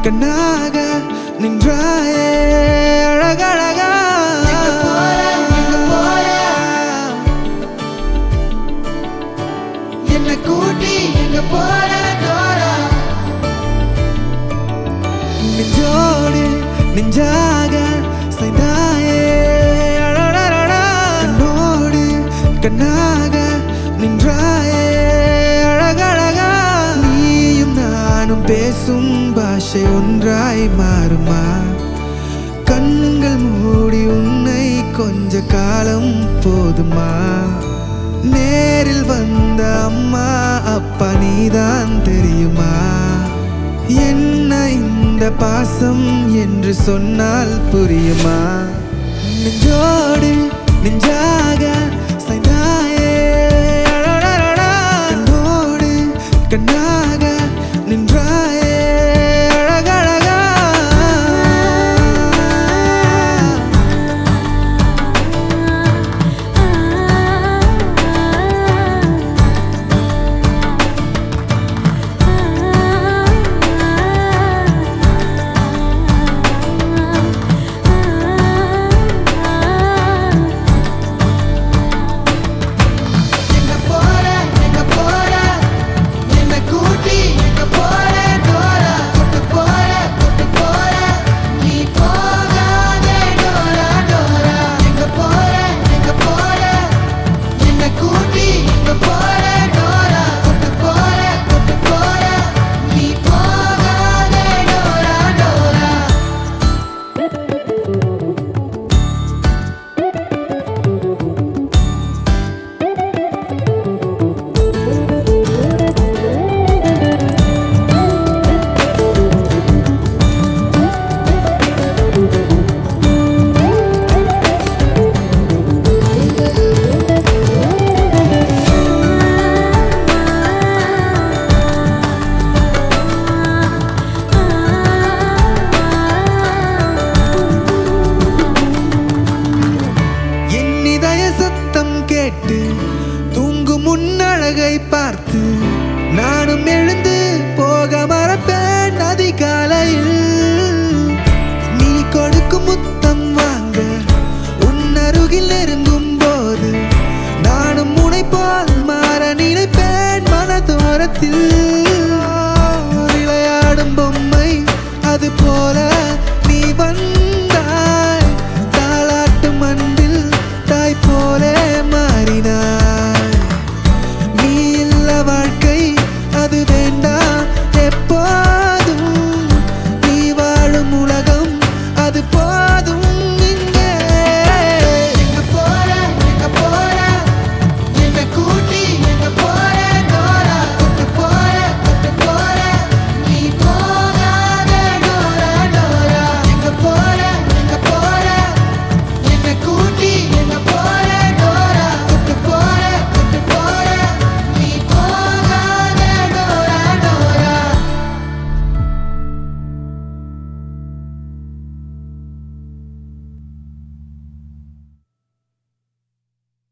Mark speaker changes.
Speaker 1: கண்ணாக நின்றாயே அழகழகா
Speaker 2: எங்க போற, எங்க போற? என்ன கூட்டி எங்க போற டோரா
Speaker 1: நெஞ்சோடு நெஞ்சாக செய்தாயே அடடடடா. கண்ணோடு கண்ணாக நின்றாயே அழகழகா நீயும் நானும் பேசும் பாஷை ஒன்றாய் மாறுமா கண்கள் மூடி உன்னை கொஞ்ச காலம் போதுமா நேரில் வந்த அம்மா அப்பா நீதான் தெரியுமா என்ன இந்த பாசம் என்று சொன்னால் புரியுமா நெஞ்சோடு நெஞ்சாக சாய்ந்தாயே அடடடடா. கண்ணோடு கண்ணாக நின்றாயே அழகழகா
Speaker 2: எங்க போற எங்க போற என்ன கூட்டி எங்க போற டோரா கூட்டு போற கூட்டு போற நீ போகாதே டோரா டோரா எங்க போற எங்க போற என்ன கூட்டி எங்க போற டோரா கூட்டு போற கூட்டு போற நீ போகாதே டோரா டோரா
Speaker 1: என் இதய சத்தம் கேட்டு தூங்கும் முன்னழகை பார்த்து நானும் எழுந்து போக மறப்பேன் அதிகாலையில் நீ கொடுக்கும் முத்தம் வாங்க உன் அருகில் நெருங்கும் போது நானும் முனை போல் மாற நினைப்பேன் மனதோரத்தில் விளையாடும் பொம்மை அது போல